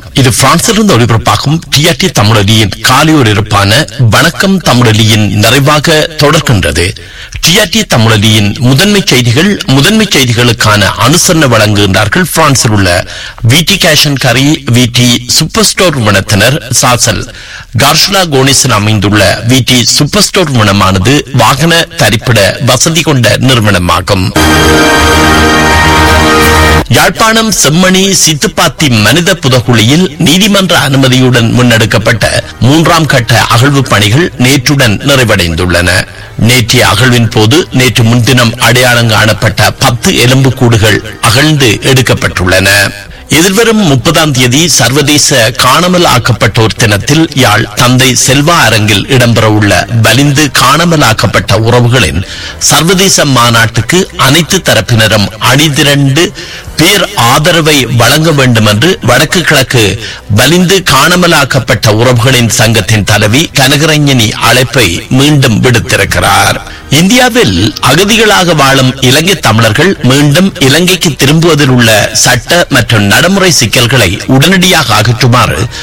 இது பிரான்சிலிருந்து ஒளிபரப்பாகும் டிஆர்டி தமிழொலியின் காலையோர் இருப்பான வணக்கம் தமிழொலியின் நிறைவாக தொடர்கின்றது டிஆர்டி தமிழொலியின் முதன்மை செய்திகள் முதன்மை செய்திகளுக்கான அனுசரணை வழங்குகின்றார்கள் பிரான்சில் உள்ள விடி கேஷன் கரி விடி சூப்பர் ஸ்டோர் நிறுவனத்தினர் சாசல் கார்ஷலா கோனிஸில் அமைந்துள்ள விடி சூப்பர் ஸ்டோர் நிறுவனமானது வாகன தரிப்பிட வசதி கொண்ட நிறுவனமாகும் யாழ்ப்பாணம் செம்மணி சித்துப்பாத்தி மனித புதகுழியில் நீதிமன்ற அனுமதியுடன் முன்னெடுக்கப்பட்ட மூன்றாம் கட்ட அகழ்வு பணிகள் நேற்றுடன் நிறைவடைந்துள்ளன நேற்றைய அகழ்வின் போது நேற்று முன்தினம் அடையாளம் காணப்பட்ட பத்து எலும்புக்கூடுகள் அகழ்ந்து எடுக்கப்பட்டுள்ளன எதிர்வரும் முப்பதாம் தேதி சர்வதேச காணாமல் ஆக்கப்பட்டோர் தினத்தில் யாழ் தந்தை செல்வா அரங்கில் இடம்பெறவுள்ள வலிந்து காணாமல் ஆக்கப்பட்ட உறவுகளின் சர்வதேச மாநாட்டுக்கு அனைத்து தரப்பினரும் அணிதிரண்டு பேர் ஆதரவை வழங்க வேண்டும் என்று வடக்கு கிழக்கு வலிந்து காணாமலாக்கப்பட்ட உறவுகளின் சங்கத்தின் தலைவி கனகரஞ்சனி அழைப்பை மீண்டும் விடுத்திருக்கிறார் இந்தியாவில் அகதிகளாக வாழும் இலங்கை தமிழர்கள் மீண்டும் இலங்கைக்கு திரும்புவதில் உள்ள சட்ட மற்றும் நடைமுறை சிக்கல்களை உடனடியாக அகற்றுமாறு